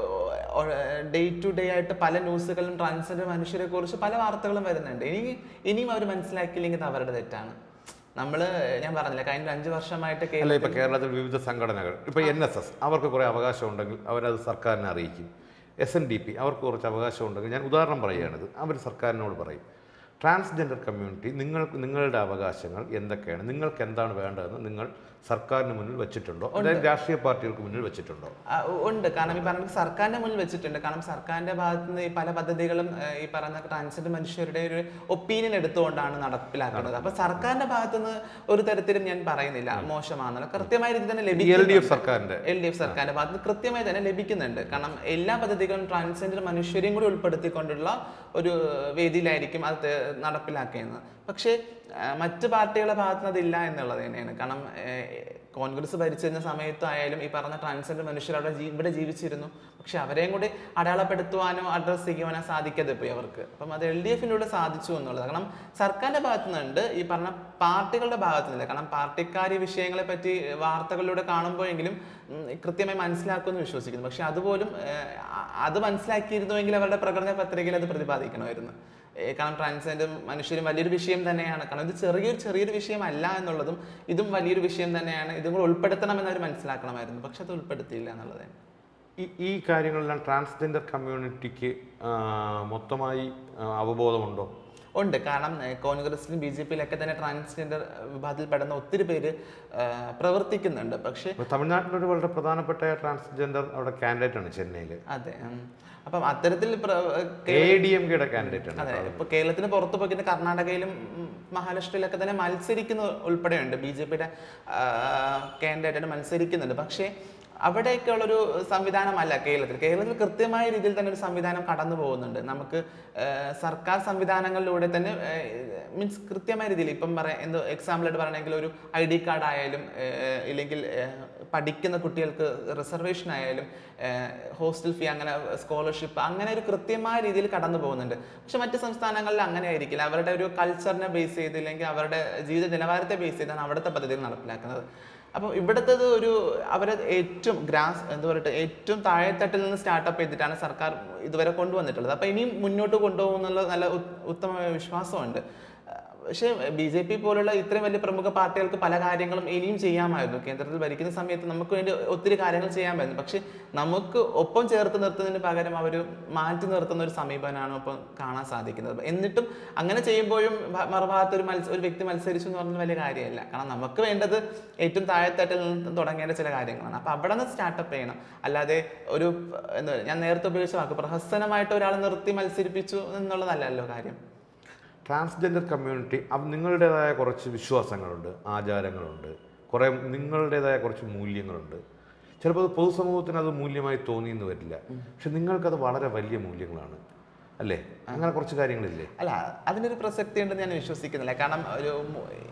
ഡേ ടു ഡേ ആയിട്ട് പല ന്യൂസുകളും ട്രാൻസ്ജെൻഡർ മനുഷ്യരെ കുറിച്ച് പല വാർത്തകളും വരുന്നുണ്ട് ഇനി ഇനിയും അവർ മനസ്സിലാക്കിയില്ലെങ്കിൽ അത് അവരുടെ തെറ്റാണ് നമ്മൾ ഞാൻ പറഞ്ഞില്ല കഴിഞ്ഞ ഒരു അഞ്ച് വർഷമായിട്ട് അല്ല കേരളത്തിൽ ഇപ്പോൾ കേരളത്തിൽ വിവിധ സംഘടനകൾ ഇപ്പോൾ എൻ എസ് എസ് അവർക്ക് കുറേ അവകാശം ഉണ്ടെങ്കിൽ അവരത് സർക്കാരിനെ അറിയിക്കും എസ് എൻ ഡി പി അവർക്ക് കുറച്ച് അവകാശം ഉണ്ടെങ്കിൽ ഞാൻ ഉദാഹരണം പറയുകയാണിത് അവർ സർക്കാരിനോട് പറയും ട്രാൻസ്ജെൻഡർ കമ്മ്യൂണിറ്റി നിങ്ങൾക്ക് നിങ്ങളുടെ അവകാശങ്ങൾ എന്തൊക്കെയാണ് നിങ്ങൾക്ക് എന്താണ് വേണ്ടതെന്ന് നിങ്ങൾ സർക്കാരിന് മുന്നിൽ വെച്ചിട്ടുണ്ടോ അതായത് രാഷ്ട്രീയ പാർട്ടികൾക്ക് മുന്നിൽ വെച്ചിട്ടുണ്ടോ ആ, ഉ- ഉണ്ട് കാരണം ഈ പറഞ്ഞ സർക്കാരിന്റെ മുന്നിൽ വെച്ചിട്ടുണ്ട് കാരണം സർക്കാരിന്റെ ഭാഗത്ത് നിന്ന് ഈ പല പദ്ധതികളും ഏഹ്, ഈ പറയുന്ന ട്രാൻസ്ജെൻഡർ മനുഷ്യരുടെ ഒരു ഒപ്പീനിയൻ എടുത്തുകൊണ്ടാണ് നടപ്പിലാക്കുന്നത് അപ്പൊ സർക്കാരിന്റെ ഭാഗത്ത് നിന്ന് ഒരു തരത്തിലും ഞാൻ പറയുന്നില്ല മോശമാണെന്നല്ല കൃത്യമായ രീതിയിൽ തന്നെ എൽ ഡി ലഭിക്കുന്നുണ്ട് എഫ് സർക്കാരിൻ്റെ എൽ ഡി എഫ് സർക്കാരിന്റെ ഭാഗത്ത് നിന്ന് കൃത്യമായി തന്നെ ലഭിക്കുന്നുണ്ട് കാരണം എല്ലാ പദ്ധതികളും ട്രാൻസ്ജെൻഡർ മനുഷ്യരെയും കൂടി ഉൾപ്പെടുത്തിക്കൊണ്ടുള്ള ഒരു വേദിയിലായിരിക്കും അത് തെ- നടപ്പിലാക്കുന്നത് പക്ഷേ ആ, മറ്റ് പാർട്ടികളുടെ ഭാഗത്ത് നിന്ന് അതില്ല എന്നുള്ളത് തന്നെയാണ് കാരണം ഏഹ്, കോൺഗ്രസ് ഭരിച്ചിരുന്ന സമയത്തായാലും ഈ പറഞ്ഞ ട്രാൻസ്ജെൻഡർ മനുഷ്യർ അവിടെ ജീ- ഇവിടെ ജീവിച്ചിരുന്നു പക്ഷെ അവരെയും കൂടി അടയാളപ്പെടുത്തുവാനോ അഡ്രസ് ചെയ്യുവാനോ സാധിക്കാതെ പോയി അവർക്ക് അപ്പം അത് എൽ ഡി എഫിലൂടെ സാധിച്ചു എന്നുള്ളത് കാരണം സർക്കാരിന്റെ ഭാഗത്തു നിന്നുണ്ട് ഈ പറഞ്ഞ പാർട്ടികളുടെ ഭാഗത്തു നിന്നില്ല കാരണം പാർട്ടിക്കാർ ഈ വിഷയങ്ങളെ പറ്റി വാർത്തകളിലൂടെ കാണുമ്പോഴെങ്കിലും ഉം, കൃത്യമായി മനസ്സിലാക്കുമെന്ന് വിശ്വസിക്കുന്നു പക്ഷെ അതുപോലും ഏഹ്, അ- അത് മനസ്സിലാക്കിയിരുന്നുവെങ്കിൽ അവരുടെ പ്രകടന പത്രികയിൽ അത് പ്രതിപാദിക്കണമായിരുന്നു ഏഹ് കാരണം ട്രാൻസ്ജെൻഡർ മനുഷ്യരും വലിയൊരു വിഷയം തന്നെയാണ് കാരണം ഇത് ചെറിയൊരു ചെറിയൊരു വിഷയമല്ല എന്നുള്ളതും ഇതും വലിയൊരു വിഷയം തന്നെയാണ് ഇതും കൂടെ ഉൾപ്പെടുത്തണമെന്ന് അവർ മനസ്സിലാക്കണമായിരുന്നു പക്ഷെ അത് ഉൾപ്പെടുത്തിയില്ല എന്നുള്ളതാണ് ഈ ഈ കാര്യങ്ങളെല്ലാം ട്രാൻസ്ജെൻഡർ കമ്മ്യൂണിറ്റിക്ക് ആ, മൊത്തമായി ആ, അവബോധമുണ്ടോ ഉണ്ട് കാരണം ഏഹ്, കോൺഗ്രസിലും ബി ജെ പിയിലൊക്കെ തന്നെ ട്രാൻസ്ജെൻഡർ വിഭാഗത്തിൽപ്പെടുന്ന ഒത്തിരി പേര് ഏഹ്, പ്രവർത്തിക്കുന്നുണ്ട് പക്ഷേ ഇപ്പോൾ തമിഴ്നാട്ടിലൊരു വളരെ പ്രധാനപ്പെട്ട ട്രാൻസ്ജെൻഡർ അവിടെ കാൻഡിഡേറ്റ് ആണ് ചെന്നൈയിൽ അതെ ഉം. അപ്പം അത്തരത്തിൽ പ്ര- എ ഡി എം കെയുടെ കാൻഡിഡേറ്റ് ആണ് അതെ ഇപ്പൊ കേരളത്തിന് പുറത്ത് പോയി കർണാടകയിലും ഉം, മഹാരാഷ്ട്രയിലൊക്കെ തന്നെ മത്സരിക്കുന്ന ഉൾപ്പെടെയുണ്ട് ബി ജെ പിയുടെ കാൻഡിഡേറ്റായിട്ട് മത്സരിക്കുന്നുണ്ട് പക്ഷേ അവിടെയൊക്കെയുള്ളൊരു സംവിധാനമല്ല കേരളത്തിൽ കേരളത്തിൽ കൃത്യമായ രീതിയിൽ തന്നെ ഒരു സംവിധാനം കടന്നു പോകുന്നുണ്ട് നമുക്ക് ആ, സർക്കാർ സംവിധാനങ്ങളിലൂടെ തന്നെ മീൻസ് കൃത്യമായ രീതിയിൽ ഇപ്പം പറയാം എന്തോ എക്സാമ്പിളായിട്ട് പറയണമെങ്കിൽ ഒരു ഐ ഡി കാർഡ് ആയാലും ആ, ഇല്ലെങ്കിൽ ആ, പഠിക്കുന്ന കുട്ടികൾക്ക് റിസർവേഷൻ ആയാലും ഹോസ്റ്റൽ ഫീ അങ്ങനെ സ്കോളർഷിപ്പ് അങ്ങനെ ഒരു കൃത്യമായ രീതിയിൽ കടന്നു പോകുന്നുണ്ട് പക്ഷെ മറ്റ് സംസ്ഥാനങ്ങളിൽ അങ്ങനെ ആയിരിക്കില്ല അവരുടെ ഒരു കൾച്ചറിനെ ബേസ് ചെയ്ത് ഇല്ലെങ്കിൽ അവരുടെ ജീവിത നിലവാരത്തെ ബേസ് ചെയ്താണ് അവിടുത്തെ പദ്ധതികൾ നടപ്പിലാക്കുന്നത് അപ്പോൾ ഇവിടുത്തത് ഒരു അവരെ ഏറ്റവും ഗ്രാസ് എന്താ പറയട്ടെ ഏറ്റവും താഴെത്തട്ടിൽ നിന്ന് സ്റ്റാർട്ടപ്പ് ചെയ്തിട്ടാണ് സർക്കാർ ഇതുവരെ കൊണ്ടുവന്നിട്ടുള്ളത് അപ്പോൾ ഇനിയും മുന്നോട്ട് കൊണ്ടുപോകുന്നുള്ള നല്ല ഉത്- ഉത്തമമായ വിശ്വാസമുണ്ട് പക്ഷേ ബി ജെ പി പോലുള്ള ഇത്രയും വലിയ പ്രമുഖ പാർട്ടികൾക്ക് പല കാര്യങ്ങളും ഇനിയും ചെയ്യാമായിരുന്നു കേന്ദ്രത്തിൽ ഭരിക്കുന്ന സമയത്ത് നമുക്ക് വേണ്ടി ഒത്തിരി കാര്യങ്ങൾ ചെയ്യാമായിരുന്നു പക്ഷെ നമുക്ക് ഒപ്പം ചേർത്ത് നിർത്തുന്നതിന് പകരം അവർ മാറ്റി നിർത്തുന്ന ഒരു സമീപനമാണ് ഇപ്പം കാണാൻ സാധിക്കുന്നത് എന്നിട്ടും അങ്ങനെ ചെയ്യുമ്പോഴും ഭ- മറുഭാഗത്ത് ഒരു മത്സ ഒരു വ്യക്തി മത്സരിച്ചു എന്ന് പറഞ്ഞാൽ വലിയ കാര്യമല്ല കാരണം നമുക്ക് വേണ്ടത് ഏറ്റവും താഴെത്തട്ടിൽ നിന്ന് തുടങ്ങേണ്ട ചില കാര്യങ്ങളാണ് അപ്പോൾ അവിടെ നിന്ന് സ്റ്റാർട്ടപ്പ് ചെയ്യണം അല്ലാതെ ഒരു എന്താ പറയുക, ഞാൻ നേരത്തെ ഉപയോഗിച്ച വാക്ക് പ്രഹസനമായിട്ട് ഒരാളെ നിർത്തി മത്സരിപ്പിച്ചു എന്നുള്ളതല്ലല്ലോ കാര്യം ട്രാൻസ്ജെൻഡർ കമ്മ്യൂണിറ്റി അവ നിങ്ങളുടേതായ കുറച്ച് വിശ്വാസങ്ങളുണ്ട് ആചാരങ്ങളുണ്ട് കുറേ നിങ്ങളുടേതായ കുറച്ച് മൂല്യങ്ങളുണ്ട് ചിലപ്പോൾ അത് പൊതുസമൂഹത്തിന് അത് മൂല്യമായി തോന്നിയെന്ന് വരില്ല പക്ഷെ നിങ്ങൾക്കത് വളരെ വലിയ മൂല്യങ്ങളാണ് അല്ലേ അങ്ങനെ കുറച്ച് കാര്യങ്ങളില്ലേ അല്ല അതിനൊരു പ്രസക്തി ഉണ്ടെന്ന് ഞാൻ വിശ്വസിക്കുന്നില്ല കാരണം ഒരു മു-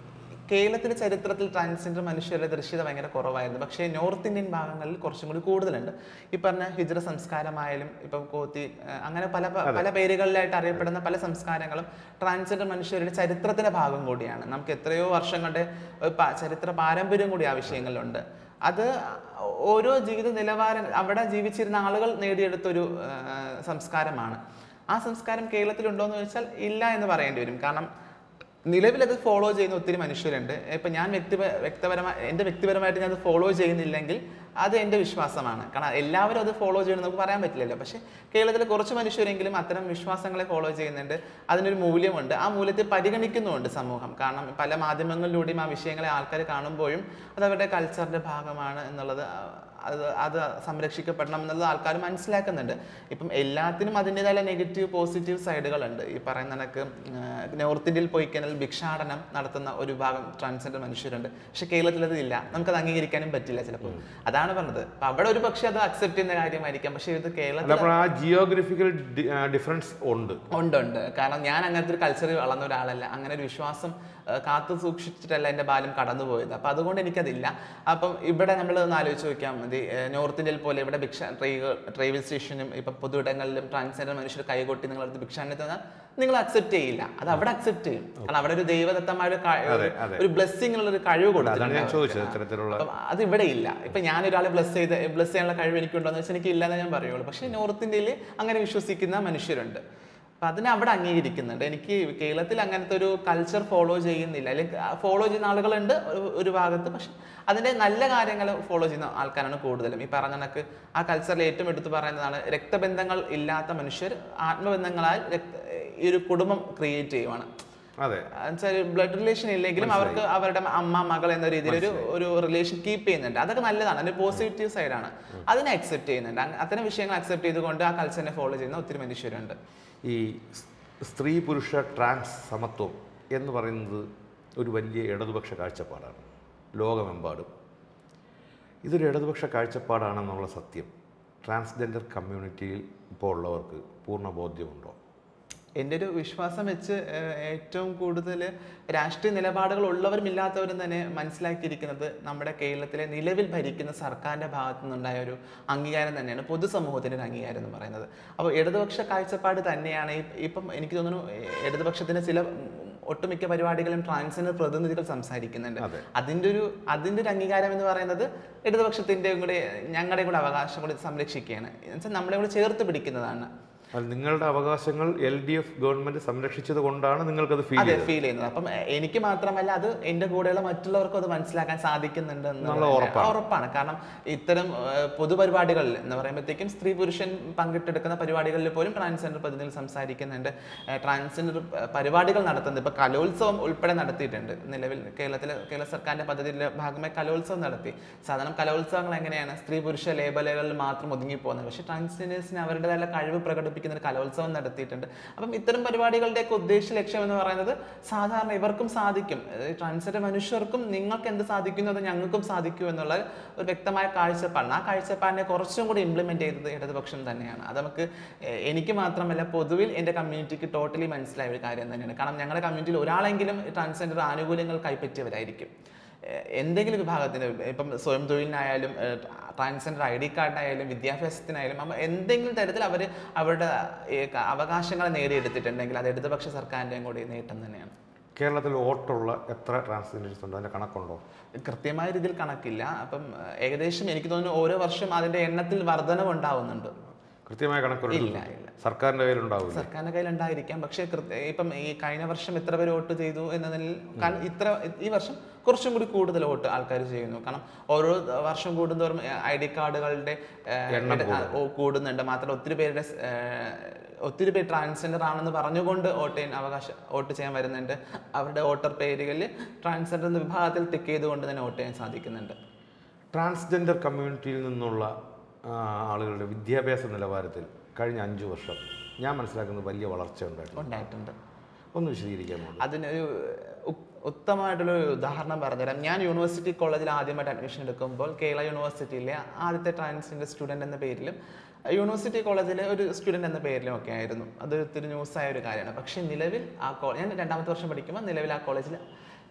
കേരളത്തിലെ ചരിത്രത്തിൽ ട്രാൻസ്ജെൻഡർ മനുഷ്യരുടെ ദൃശ്യത ഭയങ്കര കുറവായിരുന്നു പക്ഷേ നോർത്ത് ഇന്ത്യൻ ഭാഗങ്ങളിൽ കുറച്ചും കൂടി കൂടുതലുണ്ട് ഈ പറഞ്ഞ ഹിജ്ര സംസ്കാരമായാലും ഇപ്പം കോത്തി ആ, അങ്ങനെ പല പ- പല പേരുകളിലായിട്ട് അറിയപ്പെടുന്ന പല സംസ്കാരങ്ങളും ട്രാൻസ്ജെൻഡർ മനുഷ്യരുടെ ചരിത്രത്തിന്റെ ഭാഗം കൂടിയാണ് നമുക്ക് എത്രയോ വർഷങ്ങളുടെ ഒരു പ- ചരിത്ര പാരമ്പര്യം കൂടി ആ വിഷയങ്ങളിലുണ്ട് അത് ഓരോ ജീവിത നിലവാരം അവിടെ ജീവിച്ചിരുന്ന ആളുകൾ നേടിയെടുത്തൊരു ആ, സംസ്കാരമാണ് ആ സംസ്കാരം കേരളത്തിലുണ്ടോ എന്ന് ചോദിച്ചാൽ ഇല്ല എന്ന് പറയേണ്ടി വരും കാരണം നിലവിൽ അത് ഫോളോ ചെയ്യുന്ന ഒത്തിരി മനുഷ്യരുണ്ട് ഇപ്പം ഞാൻ വ്യക്തി വ്യക്തിപരമായി എൻ്റെ വ്യക്തിപരമായിട്ട് ഞാൻ അത് ഫോളോ ചെയ്യുന്നില്ലെങ്കിൽ അത് എൻ്റെ വിശ്വാസമാണ് കാരണം എല്ലാവരും അത് ഫോളോ ചെയ്യണമെന്ന് നമുക്ക് പറയാൻ പറ്റില്ലല്ലോ പക്ഷേ കേരളത്തിൽ കുറച്ച് മനുഷ്യരെങ്കിലും അത്തരം വിശ്വാസങ്ങളെ ഫോളോ ചെയ്യുന്നുണ്ട് അതിനൊരു മൂല്യമുണ്ട് ആ മൂല്യത്തെ പരിഗണിക്കുന്നുമുണ്ട് സമൂഹം കാരണം പല മാധ്യമങ്ങളിലൂടെയും ആ വിഷയങ്ങളെ ആൾക്കാർ കാണുമ്പോഴും അത് അവരുടെ കൾച്ചറിൻ്റെ ഭാഗമാണ് എന്നുള്ളത് അത് അത് സംരക്ഷിക്കപ്പെടണം എന്നുള്ളത് ആൾക്കാർ മനസ്സിലാക്കുന്നുണ്ട് ഇപ്പം എല്ലാത്തിനും അതിൻ്റെതായ നെഗറ്റീവ് പോസിറ്റീവ് സൈഡുകളുണ്ട് ഈ പറയുന്ന കണക്ക് നോർത്ത് ഇന്ത്യയിൽ പോയി കഴിഞ്ഞാൽ ഭിക്ഷാടനം നടത്തുന്ന ഒരു ഭാഗം ട്രാൻസ്ജെൻഡർ മനുഷ്യരുണ്ട് പക്ഷെ കേരളത്തിൽ അത് ഇല്ല നമുക്കത് അംഗീകരിക്കാനും പറ്റില്ല ചിലപ്പോൾ അതാണ് പറഞ്ഞത് അപ്പൊ അവിടെ ഒരു പക്ഷേ അത് അക്സെപ്റ്റ് ചെയ്യുന്ന കാര്യമായിരിക്കാം പക്ഷേ ഇത് അല്ല കേരളത്തിൽ അപ്പോൾ ആ ജിയോഗ്രഫിക്കൽ ഡിഫറൻസ് ഉണ്ട് ഉണ്ട് ഉണ്ട് കാരണം ഞാൻ അങ്ങനത്തെ ഒരു കൾച്ചറിൽ വളർന്ന ഒരാളല്ല അങ്ങനെ ഒരു വിശ്വാസം ആ, കാത്തു സൂക്ഷിച്ചിട്ടല്ല എൻ്റെ ബാല്യം കടന്നുപോയത് അപ്പം അതുകൊണ്ട് എനിക്കതില്ല അപ്പം ഇവിടെ നമ്മൾ ഒന്ന് ആലോചിച്ച് നോക്കിയാൽ മതി ഏ, നോർത്ത് ഇന്ത്യയിൽ പോലെ ഇവിടെ ഭിക്ഷ ട്രെയിൻ റെയിൽവേ സ്റ്റേഷനും ഇപ്പം പൊതുയിടങ്ങളിലും ട്രാൻസ്ജെൻഡർ മനുഷ്യർ കൈകൊട്ടി നിങ്ങളടുത്ത് ഭിക്ഷാടനത്തിന് തന്നാൽ നിങ്ങൾ അക്സെപ്റ്റ് ചെയ്യില്ല അത് അവിടെ അക്സെപ്റ്റ് ചെയ്യും കാരണം അവിടെ ഒരു ദൈവദത്തമായ ഒരു ക- അതെ, അതെ. ഒരു ബ്ലെസ്സിങ് ഉള്ള ഒരു കഴിവ് അതാണ് കൊടുത്തിട്ടുണ്ട് ഞാൻ അവർക്ക്. ചോദിച്ചത് ഇത്തരത്തിലുള്ള അപ്പം അത് ഇവിടെ ഇല്ല ഇപ്പൊ ഞാൻ ഒരാളെ ബ്ലസ് ചെയ്ത് ബ്ലസ് ചെയ്യാനുള്ള കഴിവ് എനിക്കുണ്ടോ എന്ന് വെച്ചാൽ എനിക്ക് ഇല്ലെന്ന് ഞാൻ പറയുള്ളൂ പക്ഷേ നോർത്ത് ഇന്ത്യയിൽ അങ്ങനെ വിശ്വസിക്കുന്ന മനുഷ്യരുണ്ട് അപ്പൊ അതിനെ അവിടെ അംഗീകരിക്കുന്നുണ്ട് എനിക്ക് കേരളത്തിൽ അങ്ങനത്തെ ഒരു കൾച്ചർ ഫോളോ ചെയ്യുന്നില്ല അല്ലെങ്കിൽ ഫോളോ ചെയ്യുന്ന ആളുകളുണ്ട് ഒരു- ഒരു ഭാഗത്ത് പക്ഷെ അതിന്റെ നല്ല കാര്യങ്ങൾ ഫോളോ ചെയ്യുന്ന ആൾക്കാരാണ് കൂടുതലും ഈ പറഞ്ഞ കണക്ക് ആ കൾച്ചറിൽ ഏറ്റവും എടുത്തു പറയുന്നതാണ് രക്തബന്ധങ്ങൾ ഇല്ലാത്ത മനുഷ്യർ ആത്മബന്ധങ്ങളാൽ രക്ത- ഈ ഒരു കുടുംബം ക്രിയേറ്റ് ചെയ്യുവാണ് അതെ ബ്ലഡ് റിലേഷൻ ഇല്ലെങ്കിലും അവർക്ക് അവരുടെ അമ്മ മകൾ എന്ന രീതിയിൽ ഒരു ഒരു റിലേഷൻ കീപ്പ് ചെയ്യുന്നുണ്ട് അതൊക്കെ നല്ലതാണ് അതിന്റെ പോസിറ്റീവ് സൈഡാണ് അതിനെ അക്സെപ്റ്റ് ചെയ്യുന്നുണ്ട് അങ്ങ- അത്തരം വിഷയങ്ങൾ അക്സെപ്റ്റ് ചെയ്തുകൊണ്ട് ആ കൾച്ചറിനെ ഫോളോ ചെയ്യുന്ന ഒത്തിരി മനുഷ്യരുണ്ട് ഈ സ്- സ്ത്രീ പുരുഷ ട്രാൻസ് സമത്വം എന്ന് പറയുന്നത് ഒരു വലിയ ഇടതുപക്ഷ കാഴ്ചപ്പാടാണ് ലോകമെമ്പാടും ഇതൊരു ഇടതുപക്ഷ കാഴ്ചപ്പാടാണെന്നുള്ള സത്യം ട്രാൻസ്ജെൻഡർ കമ്മ്യൂണിറ്റിയിൽ ഇപ്പോൾ ഉള്ളവർക്ക് പൂർണ്ണ ബോധ്യമുണ്ടോ എൻ്റെ ഒരു വിശ്വാസം വെച്ച് ഏഹ്, ഏറ്റവും കൂടുതൽ രാഷ്ട്രീയ നിലപാടുകൾ ഉള്ളവരും ഇല്ലാത്തവരും തന്നെ മനസ്സിലാക്കിയിരിക്കുന്നത് നമ്മുടെ കേരളത്തിലെ നിലവിൽ ഭരിക്കുന്ന സർക്കാരിൻ്റെ ഭാഗത്തു നിന്നുണ്ടായ ഒരു അംഗീകാരം തന്നെയാണ് പൊതുസമൂഹത്തിൻ്റെ ഒരു അംഗീകാരം എന്ന് പറയുന്നത് അപ്പോൾ ഇടതുപക്ഷ കാഴ്ചപ്പാട് തന്നെയാണ് ഈ- ഇപ്പം എനിക്ക് തോന്നുന്നു ഏഹ്, ഇടതുപക്ഷത്തിൻ്റെ ചില ഉം, ഒട്ടുമിക്ക പരിപാടികളും ട്രാൻസ്ജെൻഡർ പ്രതിനിധികൾ സംസാരിക്കുന്നുണ്ട് അതെ. അതിൻ്റെ ഒരു അതിൻ്റെ ഒരു അംഗീകാരം എന്ന് പറയുന്നത് ഇടതുപക്ഷത്തിൻ്റെയും കൂടെ ഞങ്ങളുടെയും കൂടെ അവകാശം കൂടി സംരക്ഷിക്കുകയാണ് എന്നുവെച്ചാൽ നമ്മളെ കൂടെ ചേർത്ത് പിടിക്കുന്നതാണ് അത് നിങ്ങളുടെ അവകാശങ്ങൾ എൽ ഡി എഫ് ഗവൺമെന്റ് സംരക്ഷിച്ചത് കൊണ്ടാണ് നിങ്ങൾക്കത് ഫീൽ അതെ ചെയ്തത് ഫീൽ ചെയ്യുന്നത് അപ്പം എ- എനിക്ക് മാത്രമല്ല അത് എന്റെ കൂടെയുള്ള മറ്റുള്ളവർക്കും അത് മനസ്സിലാക്കാൻ സാധിക്കുന്നുണ്ട് എന്നുള്ളത് എന്നുള്ള ഉറപ്പാണ്. ഉറപ്പാണ് കാരണം ഇത്തരം ഏഹ്, പൊതുപരിപാടികളിൽ എന്ന് പറയുമ്പോഴത്തേക്കും സ്ത്രീ പുരുഷൻ പങ്കിട്ടെടുക്കുന്ന പരിപാടികളിൽ പോലും ട്രാൻസ്ജെൻഡർ പ്രതിനിധികൾ സംസാരിക്കുന്നുണ്ട് ഏഹ്, ട്രാൻസ്ജെൻഡർ പ- പരിപാടികൾ നടത്തുന്നത് ഇപ്പൊ കലോത്സവം ഉൾപ്പെടെ നടത്തിയിട്ടുണ്ട് നിലവിൽ കേരളത്തിലെ കേരള സർക്കാരിന്റെ പദ്ധതിയുടെ ഭാഗമായി കലോത്സവം നടത്തി സാധാരണ കലോത്സവങ്ങൾ എങ്ങനെയാണ് സ്ത്രീ പുരുഷ ലേബലുകളിൽ മാത്രം ഒതുങ്ങി പോകുന്നത് പക്ഷേ ട്രാൻസ്ജെൻഡേഴ്സിന് അവരുടേതായ കഴിവ് പ്രകടിപ്പിക്കുന്ന ഒരു കലോത്സവം നടത്തിയിട്ടുണ്ട് അപ്പം ഇത്തരം പരിപാടികളുടെയൊക്കെ ഉദ്ദേശ ലക്ഷ്യം എന്ന് പറയുന്നത് സാധാരണ ഇവർക്കും സാധിക്കും ട്രാൻസ്ജെൻഡർ മനുഷ്യർക്കും നിങ്ങൾക്ക് എന്ത് സാധിക്കുന്നു അത് ഞങ്ങൾക്കും സാധിക്കൂ എന്നുള്ള ഒരു വ്യക്തമായ കാഴ്ചപ്പാടാണ് ആ കാഴ്ചപ്പാടിനെ കുറച്ചും കൂടി ഇംപ്ലിമെന്റ് ചെയ്തത് ഇടതുപക്ഷം തന്നെയാണ് അത് നമുക്ക് ഏഹ്, എനിക്ക് മാത്രമല്ല പൊതുവിൽ എൻ്റെ കമ്മ്യൂണിറ്റിക്ക് ടോട്ടലി മനസ്സിലായ ഒരു കാര്യം തന്നെയാണ് കാരണം ഞങ്ങളുടെ കമ്മ്യൂണിറ്റിയിൽ ഒരാളെങ്കിലും ട്രാൻസ്ജെൻഡർ ആനുകൂല്യങ്ങൾ കൈപ്പറ്റിയവരായിരിക്കും ഏഹ് എന്തെങ്കിലും വിഭാഗത്തിന് ഇപ്പം സ്വയം തൊഴിലിനായാലും ട്രാൻസ്ജെൻഡർ ഐ ഡി കാർഡിനായാലും വിദ്യാഭ്യാസത്തിനായാലും അപ്പം എന്തെങ്കിലും തരത്തിൽ അവർ അവരുടെ ഈ ക- അവകാശങ്ങൾ നേടിയെടുത്തിട്ടുണ്ടെങ്കിൽ അത് ഇടതുപക്ഷ സർക്കാരിൻ്റെയും കൂടി നേട്ടം തന്നെയാണ് കേരളത്തിൽ വോട്ടുള്ള എത്ര ട്രാൻസ്ജെൻഡേഴ്സ് ഉണ്ട് അതിന്റെ കണക്കുണ്ടോ കൃത്യമായ രീതിയിൽ കണക്കില്ല അപ്പം ഏഹ്, ഏകദേശം എനിക്ക് തോന്നുന്നു ഓരോ വർഷം അതിന്റെ എണ്ണത്തിൽ വർധനവ് ഉണ്ടാവുന്നുണ്ട് കൃത്യമായ കണക്കുകൾ ഇല്ല ഇല്ല സർക്കാരിന്റെ കയ്യിലുണ്ടാവില്ല സർക്കാരിന്റെ കയ്യിൽ ഉണ്ടായിരിക്കാം പക്ഷേ കൃത്യ- ഇപ്പം ഈ കഴിഞ്ഞ വർഷം എത്ര പേര് വോട്ട് ചെയ്തു എന്നതിൽ കാ- ഇത്ര ഈ വർഷം കുറച്ചും കൂടി കൂടുതൽ വോട്ട് ആൾക്കാർ ചെയ്യുന്നു കാരണം ഓരോ വർഷം കൂടുന്തോറും ഐ ഡി കാർഡുകളുടെ എണ്ണം കൂടുന്നുണ്ട് മാത്രമല്ല ഒത്തിരി പേരുടെ സ്- ഏഹ്, ഒത്തിരി പേര് ട്രാൻസ്ജെൻഡർ ആണെന്ന് പറഞ്ഞുകൊണ്ട് വോട്ട് ചെയ്യാൻ അവകാശം വോട്ട് ചെയ്യാൻ വരുന്നുണ്ട് അവരുടെ വോട്ടർ പേരുകളിൽ ട്രാൻസ്ജെൻഡർ എന്ന വിഭാഗത്തിൽ ടിക്ക് ചെയ്തുകൊണ്ട് തന്നെ വോട്ട് ചെയ്യാൻ സാധിക്കുന്നുണ്ട് ട്രാൻസ്ജെൻഡർ കമ്മ്യൂണിറ്റിയിൽ നിന്നുള്ള ആ, ആളുകളുടെ വിദ്യാഭ്യാസ നിലവാരത്തിൽ കഴിഞ്ഞ അഞ്ചു വർഷം ഞാൻ മനസ്സിലാക്കുന്നത് വലിയ വളർച്ച ഉണ്ടായിട്ടുണ്ട് ഉണ്ടായിട്ടുണ്ട് ഒന്ന് വിശദീകരിക്കാമോ അതിനൊരു ഉ- ഉത്തമമായിട്ടുള്ള ഒരു ഉദാഹരണം പറഞ്ഞുതരാം ഞാൻ യൂണിവേഴ്സിറ്റി കോളേജിൽ ആദ്യമായിട്ട് അഡ്മിഷൻ എടുക്കുമ്പോൾ കേരള യൂണിവേഴ്സിറ്റിയിലെ ആദ്യത്തെ ട്രാൻസ്ജെൻഡർ സ്റ്റുഡൻറ് എന്ന പേരിലും യൂണിവേഴ്സിറ്റി കോളേജിലെ ഒരു സ്റ്റുഡൻറ് എന്ന പേരിലും ഒക്കെ ആയിരുന്നു അത് ഒത്തിരി ന്യൂസായ ഒരു കാര്യമാണ് പക്ഷേ നിലവിൽ ആ കോളേജ് ഞാൻ രണ്ടാമത്തെ വർഷം പഠിക്കുമ്പോൾ നിലവിൽ ആ കോളേജിൽ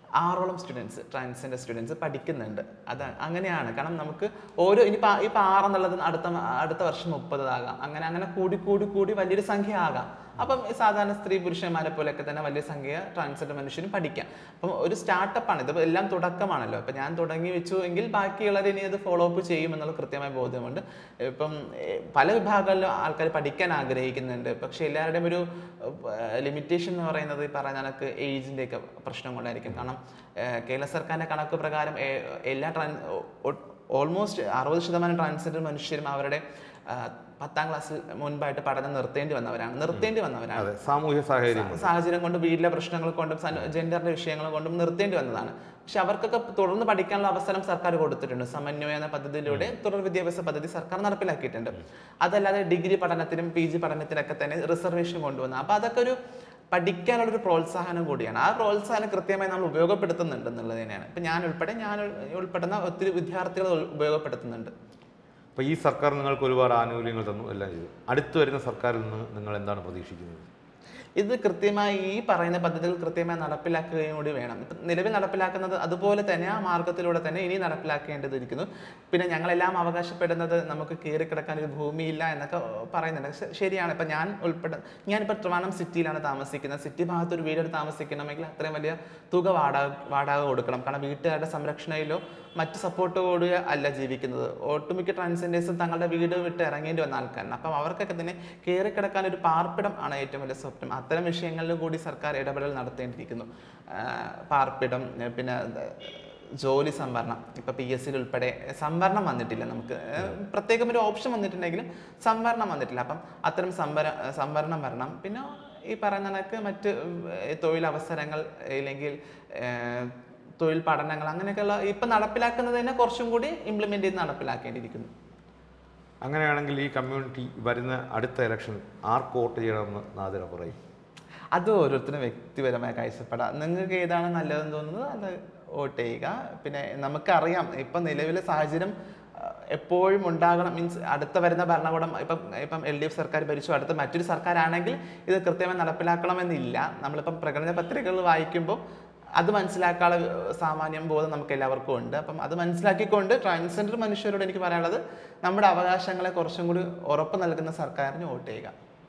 ആറോളം സ്റ്റുഡൻസ് ട്രാൻസ്ജെൻഡർ സ്റ്റുഡൻസ് പഠിക്കുന്നുണ്ട് അത് അങ്ങനെയാണ് കാരണം നമുക്ക് ഓരോ ഇനിയിപ്പോൾ ഇപ്പം ആറെന്നുള്ളത് അടുത്ത മ- അടുത്ത വർഷം മുപ്പതാകാം അങ്ങനെ അങ്ങനെ കൂടി കൂടി കൂടി വലിയൊരു സംഖ്യ ആകാം അപ്പം ഈ സാധാരണ സ്ത്രീ പുരുഷന്മാരെ പോലെയൊക്കെ തന്നെ വലിയ സംഖ്യ ട്രാൻസ്ജെൻഡർ മനുഷ്യനും പഠിക്കാം അപ്പം ഒരു സ്റ്റാർട്ടപ്പാണ് ഇത് എല്ലാം തുടക്കമാണല്ലോ അപ്പം ഞാൻ തുടങ്ങി വെച്ചു എങ്കിൽ ബാക്കിയുള്ളവർ ഇനി അത് ഫോളോ അപ്പ് ചെയ്യും എന്നുള്ള കൃത്യമായ ബോധ്യമുണ്ട് ഇപ്പം ഏർ, പല വിഭാഗങ്ങളിലും ആൾക്കാർ പഠിക്കാൻ ആഗ്രഹിക്കുന്നുണ്ട് പക്ഷെ എല്ലാവരുടെയും ഒരു ലിമിറ്റേഷൻ എന്ന് പറയുന്നത് ഈ പറഞ്ഞ കണക്ക് ഏജിൻ്റെ ഒക്കെ പ്രശ്നം കൊണ്ടായിരിക്കും കാരണം ഏർ, കേരള സർക്കാരിൻ്റെ കണക്ക് പ്രകാരം ഏർ, എല്ലാ ട്രാൻ ഓൾമോസ്റ്റ് അറുപത് ശതമാനം ട്രാൻസ്ജെൻഡർ മനുഷ്യരും അവരുടെ ആ, പത്താം ക്ലാസ്സിൽ മുൻപായിട്ട് പഠനം നിർത്തേണ്ടി വന്നവരാണ് നിർത്തേണ്ടി വന്നവരാണ് അതെ സാമൂഹ്യ സാഹചര്യം കൊണ്ട്. സാഹചര്യം കൊണ്ടും വീട്ടിലെ പ്രശ്നങ്ങൾ കൊണ്ടും ജെൻഡറിന്റെ വിഷയങ്ങൾ കൊണ്ടും നിർത്തേണ്ടി വന്നതാണ് പക്ഷെ അവർക്കൊക്കെ തുടർന്ന് പഠിക്കാനുള്ള അവസരം സർക്കാർ കൊടുത്തിട്ടുണ്ട് സമന്വയ എന്ന പദ്ധതിയിലൂടെ തുടർ വിദ്യാഭ്യാസ പദ്ധതി സർക്കാർ നടപ്പിലാക്കിയിട്ടുണ്ട് അതല്ലാതെ ഡിഗ്രി പഠനത്തിനും പി ജി പഠനത്തിനൊക്കെ തന്നെ റിസർവേഷൻ കൊണ്ടുവന്നു അപ്പൊ അതൊക്കെ ഒരു പഠിക്കാനുള്ള ഒരു പ്രോത്സാഹനം കൂടിയാണ് ആ പ്രോത്സാഹനം കൃത്യമായി നമ്മൾ ഉപയോഗപ്പെടുത്തുന്നുണ്ട് എന്നുള്ളത് തന്നെയാണ് ഇപ്പൊ ഞാൻ ഉൾപ്പെടെ ഞാൻ ഉൾ- ഉൾപ്പെടുന്ന ഒത്തിരി വിദ്യാർത്ഥികൾ ഉൾ- ഉപയോഗപ്പെടുത്തുന്നുണ്ട് അപ്പോൾ ഈ സർക്കാർ നിങ്ങൾക്ക് ഒരുപാട് ആനുകൂല്യങ്ങൾ തന്നു എല്ലാം ചെയ്തു അടുത്ത് വരുന്ന സർക്കാരിൽ നിന്ന് നിങ്ങൾ എന്താണ് പ്രതീക്ഷിക്കുന്നത് ഇത് കൃത്യമായി ഈ പറയുന്ന പദ്ധതികൾ കൃത്യമായി നടപ്പിലാക്കുകയും കൂടി വേണം ഇപ്പം നിലവിൽ നടപ്പിലാക്കുന്നത് അതുപോലെ തന്നെ ആ മാർഗത്തിലൂടെ തന്നെ ഇനി നടപ്പിലാക്കേണ്ടതിരിക്കുന്നു പിന്നെ ഞങ്ങളെല്ലാം അവകാശപ്പെടുന്നത് നമുക്ക് കയറിക്കിടക്കാൻ ഒരു ഭൂമിയില്ല എന്നൊക്കെ പറയുന്നുണ്ട് പക്ഷെ ശരിയാണ് ഇപ്പം ഞാൻ ഉൾപ്പെടെ ഞാനിപ്പോൾ ട്രിവാണം സിറ്റിയിലാണ് താമസിക്കുന്നത് സിറ്റി ഭാഗത്ത് ഒരു വീടെടുത്ത് താമസിക്കണമെങ്കിൽ അത്രയും വലിയ തുക വാടക വാടക കൊടുക്കണം കാരണം വീട്ടുകാരുടെ സംരക്ഷണയിലോ മറ്റ് സപ്പോർട്ടോട് അല്ല ജീവിക്കുന്നത് ഒട്ടുമിക്ക ട്രാൻസ്ജെൻഡേഴ്സും തങ്ങളുടെ വീട് വിട്ട് ഇറങ്ങേണ്ടി വന്ന ആൾക്കാരാണ് അപ്പം അവർക്കൊക്കെ തന്നെ കയറി കിടക്കാൻ ഒരു പാർപ്പിടം ആണ് ഏറ്റവും വലിയ സ്വപ്നം അത്തരം വിഷയങ്ങളിലും കൂടി സർക്കാർ ഇടപെടൽ നടത്തേണ്ടിയിരിക്കുന്നു ആ, പാർപ്പിടം ഏ, പിന്നെ ഏ, ജോലി സംവരണം ഇപ്പൊ പി എസ് സിയിൽ ഉൾപ്പെടെ സംവരണം വന്നിട്ടില്ല നമുക്ക് ഏ, പ്രത്യേകം ഒരു ഓപ്ഷൻ വന്നിട്ടുണ്ടെങ്കിലും സംവരണം വന്നിട്ടില്ല അപ്പം അത്തരം സംവര സംവരണം വരണം പിന്നെ ഈ പറയുന്ന കണക്ക് മറ്റ് ഏ, തൊഴിലവസരങ്ങൾ ഇല്ലെങ്കിൽ ഏ, തൊഴിൽ പഠനങ്ങൾ അങ്ങനെയൊക്കെയുള്ള ഇപ്പം നടപ്പിലാക്കുന്നത് തന്നെ കുറച്ചും കൂടി ഇംപ്ലിമെന്റ് ചെയ്ത് നടപ്പിലാക്കേണ്ടിയിരിക്കുന്നു അങ്ങനെയാണെങ്കിൽ ഈ കമ്മ്യൂണിറ്റി വരുന്ന അടുത്ത ഇലക്ഷൻ ആർക്ക് വോട്ട് ചെയ്യണമെന്ന് നാദിര പറയും അത് ഓരോരുത്തരും വ്യക്തിപരമായ കാഴ്ചപ്പാടാണ് നിങ്ങൾക്ക് ഏതാണ് നല്ലതെന്ന് തോന്നുന്നത് അത് വോട്ട് ചെയ്യുക പിന്നെ നമുക്കറിയാം ഇപ്പം നിലവിലെ സാഹചര്യം ആ, എപ്പോഴും ഉണ്ടാകണം മീൻസ് അടുത്ത വരുന്ന ഭരണകൂടം ഇപ്പം ഇപ്പം എൽ ഡി എഫ് സർക്കാർ ഭരിച്ചു അടുത്ത മറ്റൊരു സർക്കാരാണെങ്കിൽ ഇത് കൃത്യമായി നടപ്പിലാക്കണമെന്നില്ല നമ്മളിപ്പം പ്രകടന പത്രികകൾ വായിക്കുമ്പോൾ അത് മനസ്സിലാക്കാനുള്ള സാമാന്യം ബോധം നമുക്ക് എല്ലാവർക്കും ഉണ്ട് അപ്പം അത് മനസ്സിലാക്കിക്കൊണ്ട് ട്രാൻസ്ജെൻഡർ മനുഷ്യരോട് എനിക്ക് പറയാനുള്ളത് നമ്മുടെ അവകാശങ്ങളെ കുറച്ചും കൂടി ഉറപ്പ് നൽകുന്ന സർക്കാരിന് വോട്ട് ചെയ്യുക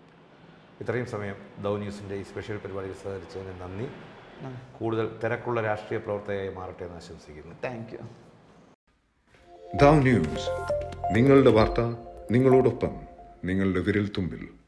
ഇത്രയും സമയം ദൗ ന്യൂസിൻ്റെ ഈ സ്പെഷ്യൽ പരിപാടിയിൽ സഹകരിച്ചതിന് നന്ദി കൂടുതൽ തിരക്കുള്ള രാഷ്ട്രീയ പ്രവർത്തകയായി മാറട്ടെ എന്ന് ആശംസിക്കുന്നു താങ്ക് യു ദാവ് ന്യൂസ് നിങ്ങളുടെ വാർത്ത നിങ്ങളോടൊപ്പം നിങ്ങളുടെ വിരൽ തുമ്പിൽ